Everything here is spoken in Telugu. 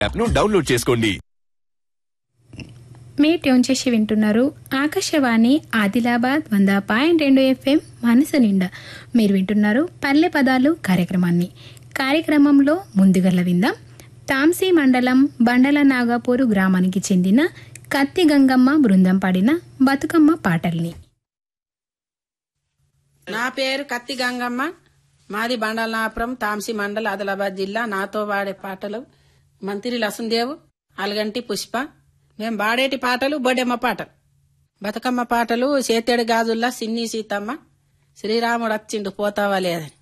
యాప్ ను డౌన్లోడ్ చేసుకోండి మీ ట్యూన్ చేసి వింటున్నారు ఆకాశవాణి ఆదిలాబాద్ వంద పాయింట్ రెండు ఎఫ్ఎం మనసు నిండా మీరు వింటున్నారు పల్లె పదాలు కార్యక్రమాన్ని కార్యక్రమంలో ముందుగల విందాం తాంసీ మండలం బండల నాగాపూరు గ్రామానికి చెందిన కత్తి గంగమ్మ బృందం పాడిన బతుకమ్మ పాటల్ని నా పేరు కత్తి గంగమ్మ మాది బండలనాపురం తాంసి మండల్ ఆదిలాబాద్ జిల్లా నాతో వాడే పాటలు మంత్రి లసుందేవ్ అలగంటి పుష్ప మేము పాడేటి పాటలు బొడెమ్మ పాటలు బతుకమ్మ పాటలు సేతేడు గాజుల్లా సిన్ని సీతమ్మ శ్రీరాముడు వచ్చిండు పోతావా లేదని